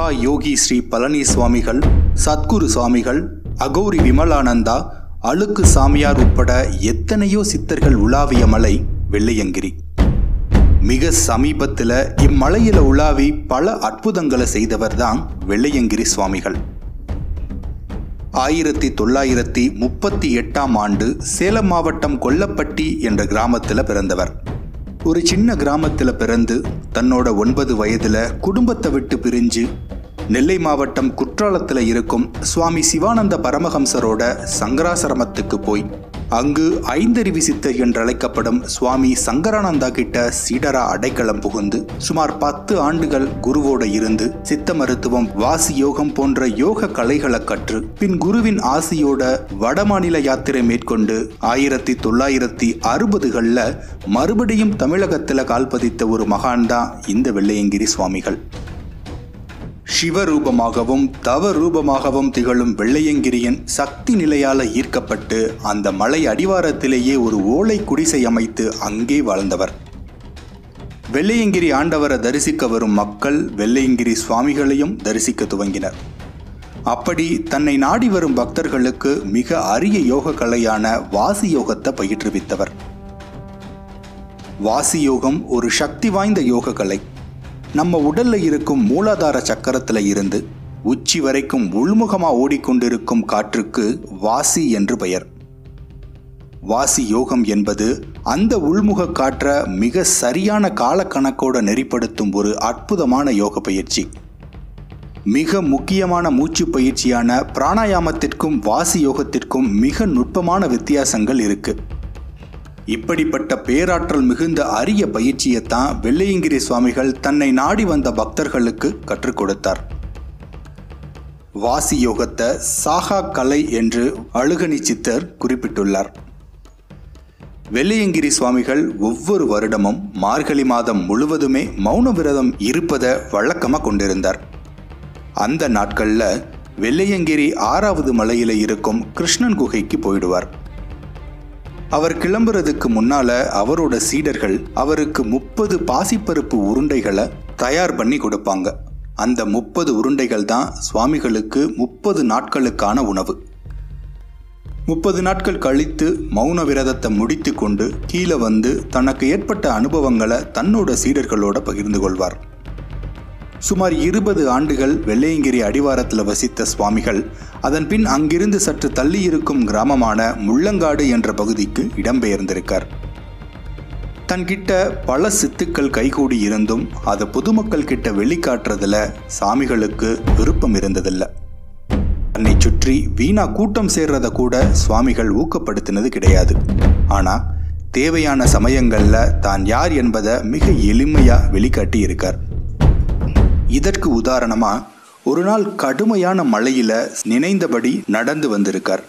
மகாயோகி ஸ்ரீ பழனி சுவாமிகள் சத்குரு சுவாமிகள் அகௌரி விமலானந்தா அழுக்கு சாமியார் உட்பட எத்தனையோ சித்தர்கள் உலாவிய மலை வெள்ளையங்கிரி மிக சமீபத்தில் இம்மலையில உலாவி பல அற்புதங்களை செய்தவர் தான் வெள்ளையங்கிரி சுவாமிகள் ஆயிரத்தி தொள்ளாயிரத்தி முப்பத்தி எட்டாம் ஆண்டு சேலம் மாவட்டம் கொல்லப்பட்டி என்ற கிராமத்தில் பிறந்தவர் ஒரு சின்ன கிராமத்தில் பிறந்து தன்னோட ஒன்பது வயதில் குடும்பத்தை விட்டு பிரிஞ்சு நெல்லை மாவட்டம் குற்றாலத்தில் இருக்கும் சுவாமி சிவானந்த பரமஹம்சரோட சங்கராசிரமத்துக்கு போய் அங்கு ஐந்தறிவி சித்தர் என்றழைக்கப்படும் சுவாமி சங்கரானந்தா கிட்ட சீடரா அடைக்கலம் புகுந்து சுமார் பத்து ஆண்டுகள் குருவோட இருந்து சித்த மருத்துவம் வாசி யோகம் போன்ற யோக கலைகளை கற்று பின் குருவின் ஆசியோட வடமாநில யாத்திரை மேற்கொண்டு ஆயிரத்தி தொள்ளாயிரத்தி அறுபதுகளில் மறுபடியும் தமிழகத்தில் கால்பதித்த ஒரு மகான் தான் இந்த வெள்ளையங்கிரி சுவாமிகள் சிவரூபமாகவும் தவ ரூபமாகவும் திகழும் வெள்ளையங்கிரியின் சக்தி நிலையால ஈர்க்கப்பட்டு அந்த மலை அடிவாரத்திலேயே ஒரு ஓலை குடிசை அமைத்து அங்கே வாழ்ந்தவர் வெள்ளையங்கிரி ஆண்டவரை தரிசிக்க வரும் மக்கள் வெள்ளையங்கிரி சுவாமிகளையும் தரிசிக்க துவங்கினர் அப்படி தன்னை நாடி வரும் பக்தர்களுக்கு மிக அரிய யோக கலையான வாசி யோகத்தை பயிற்றுவித்தவர் வாசி யோகம் ஒரு சக்தி வாய்ந்த யோக கலை நம்ம உடல்ல இருக்கும் மூலாதார சக்கரத்துல இருந்து உச்சி வரைக்கும் உள்முகமா ஓடிக்கொண்டிருக்கும் காற்றுக்கு வாசி என்று பெயர் வாசி யோகம் என்பது அந்த உள்முக காற்றை மிக சரியான காலக்கணக்கோட நெறிப்படுத்தும் ஒரு அற்புதமான யோக பயிற்சி மிக முக்கியமான மூச்சு பயிற்சியான பிராணாயாமத்திற்கும் வாசி யோகத்திற்கும் மிக நுட்பமான வித்தியாசங்கள் இருக்கு இப்படிப்பட்ட பேராற்றல் மிகுந்த அரிய பயிற்சியைத்தான் வெள்ளையங்கிரி சுவாமிகள் தன்னை நாடி வந்த பக்தர்களுக்கு கற்றுக் கொடுத்தார் வாசி யோகத்தை சாகா கலை என்று அழுகணி சித்தர் குறிப்பிட்டுள்ளார் வெள்ளையங்கிரி சுவாமிகள் ஒவ்வொரு வருடமும் மார்கழி மாதம் முழுவதுமே மௌன விரதம் இருப்பதை வழக்கமாக கொண்டிருந்தார் அந்த நாட்களில் வெள்ளையங்கிரி ஆறாவது மலையில இருக்கும் கிருஷ்ணன் குகைக்கு போயிடுவார் அவர் கிளம்புறதுக்கு முன்னால அவரோட சீடர்கள் அவருக்கு முப்பது பாசிப்பருப்பு உருண்டைகளை தயார் பண்ணி கொடுப்பாங்க அந்த முப்பது உருண்டைகள் தான் சுவாமிகளுக்கு முப்பது நாட்களுக்கான உணவு முப்பது நாட்கள் கழித்து மௌன விரதத்தை முடித்து கொண்டு கீழே வந்து தனக்கு ஏற்பட்ட அனுபவங்களை தன்னோட சீடர்களோட பகிர்ந்து கொள்வார் சுமார் இருபது ஆண்டுகள் வெள்ளையங்கிரி அடிவாரத்தில் வசித்த சுவாமிகள் அதன் பின் அங்கிருந்து சற்று தள்ளி இருக்கும் கிராமமான முள்ளங்காடு என்ற பகுதிக்கு இடம்பெயர்ந்திருக்கார் தன்கிட்ட பல சித்துக்கள் கைகூடி இருந்தும் அதை பொதுமக்கள் கிட்ட வெளிக்காட்டுறதுல சாமிகளுக்கு விருப்பம் இருந்ததில்லை தன்னை சுற்றி வீணா கூட்டம் சேர்றத கூட சுவாமிகள் ஊக்கப்படுத்தினது கிடையாது ஆனா தேவையான சமயங்கள்ல தான் யார் என்பதை மிக எளிமையா வெளிக்காட்டி இருக்கார் இதற்கு உதாரணமா ஒரு நாள் கடுமையான மழையில நினைந்தபடி நடந்து வந்திருக்கார்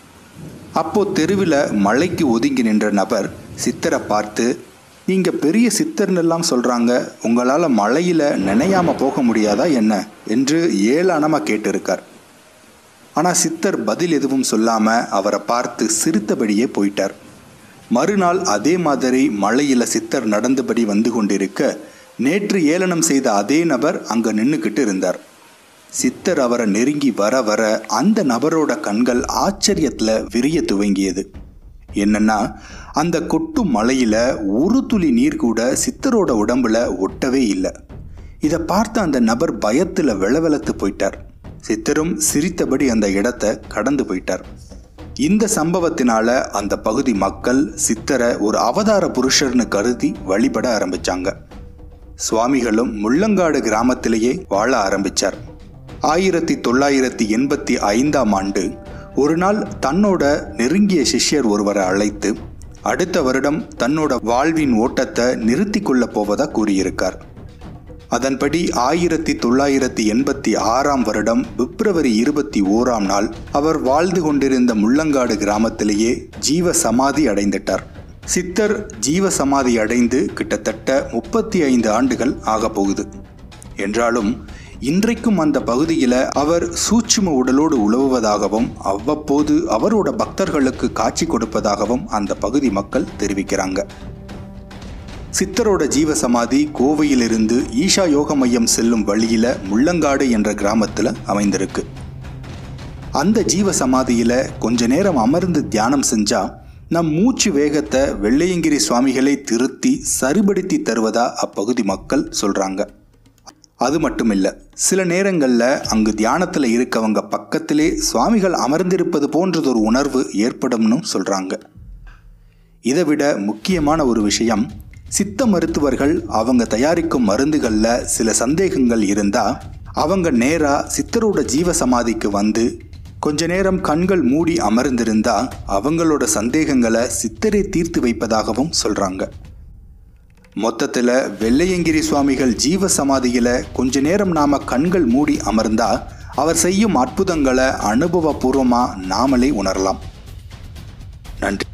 அப்போ தெருவில் மலைக்கு ஒதுங்கி நின்ற நபர் சித்தரை பார்த்து நீங்க பெரிய சித்தர்னெல்லாம் சொல்றாங்க உங்களால மழையில நினையாம போக முடியாதா என்ன என்று ஏளனமா கேட்டிருக்கார் ஆனா சித்தர் பதில் எதுவும் சொல்லாம அவரை பார்த்து சிரித்தபடியே போயிட்டார் மறுநாள் அதே மாதிரி மழையில சித்தர் நடந்தபடி வந்து கொண்டிருக்க நேற்று ஏளனம் செய்த அதே நபர் அங்க நின்னுக்கிட்டு இருந்தார் சித்தர் அவரை நெருங்கி வர வர அந்த நபரோட கண்கள் ஆச்சரியத்துல விரிய துவங்கியது என்னன்னா அந்த கொட்டும் மலையில ஒரு துளி நீர் கூட சித்தரோட உடம்புல ஒட்டவே இல்லை இதை பார்த்த அந்த நபர் பயத்துல வெளவெளத்து போயிட்டார் சித்தரும் சிரித்தபடி அந்த இடத்தை கடந்து போயிட்டார் இந்த சம்பவத்தினால அந்த பகுதி மக்கள் சித்தரை ஒரு அவதார புருஷர்னு கருதி வழிபட ஆரம்பிச்சாங்க சுவாமிகளும் முள்ளங்காடு கிராமத்திலேயே வாழ ஆரம்பிச்சார் ஆயிரத்தி தொள்ளாயிரத்தி எண்பத்தி ஐந்தாம் ஆண்டு ஒரு நாள் தன்னோட நெருங்கிய சிஷ்யர் ஒருவரை அழைத்து அடுத்த வருடம் தன்னோட வாழ்வின் ஓட்டத்தை நிறுத்தி கொள்ளப் போவதா கூறியிருக்கார் அதன்படி ஆயிரத்தி தொள்ளாயிரத்தி எண்பத்தி ஆறாம் வருடம் பிப்ரவரி இருபத்தி ஓராம் நாள் அவர் வாழ்ந்து கொண்டிருந்த முள்ளங்காடு கிராமத்திலேயே ஜீவ சமாதி அடைந்துட்டார் சித்தர் ஜீவ சமாதி அடைந்து கிட்டத்தட்ட முப்பத்தி ஐந்து ஆண்டுகள் ஆகப் போகுது என்றாலும் இன்றைக்கும் அந்த பகுதியில் அவர் சூட்சும உடலோடு உழவுவதாகவும் அவ்வப்போது அவரோட பக்தர்களுக்கு காட்சி கொடுப்பதாகவும் அந்த பகுதி மக்கள் தெரிவிக்கிறாங்க சித்தரோட ஜீவசமாதி கோவையிலிருந்து ஈஷா யோக மையம் செல்லும் வழியில முள்ளங்காடு என்ற கிராமத்தில் அமைந்திருக்கு அந்த ஜீவ சமாதியில கொஞ்ச நேரம் அமர்ந்து தியானம் செஞ்சா நம் மூச்சு வேகத்தை வெள்ளையங்கிரி சுவாமிகளை திருத்தி சரிபடுத்தி தருவதா அப்பகுதி மக்கள் சொல்றாங்க அது மட்டும் இல்ல சில நேரங்கள்ல அங்கு தியானத்துல இருக்கவங்க பக்கத்திலே சுவாமிகள் அமர்ந்திருப்பது போன்றதொரு உணர்வு ஏற்படும்னு சொல்றாங்க இதை விட முக்கியமான ஒரு விஷயம் சித்த மருத்துவர்கள் அவங்க தயாரிக்கும் மருந்துகள்ல சில சந்தேகங்கள் இருந்தா அவங்க நேரா சித்தரோட ஜீவ சமாதிக்கு வந்து கொஞ்ச நேரம் கண்கள் மூடி அமர்ந்திருந்தா அவங்களோட சந்தேகங்களை சித்தரே தீர்த்து வைப்பதாகவும் சொல்றாங்க மொத்தத்துல வெள்ளையங்கிரி சுவாமிகள் ஜீவ சமாதியில கொஞ்ச நேரம் நாம கண்கள் மூடி அமர்ந்தா அவர் செய்யும் அற்புதங்களை அனுபவபூர்வமா நாமளே உணரலாம் நன்றி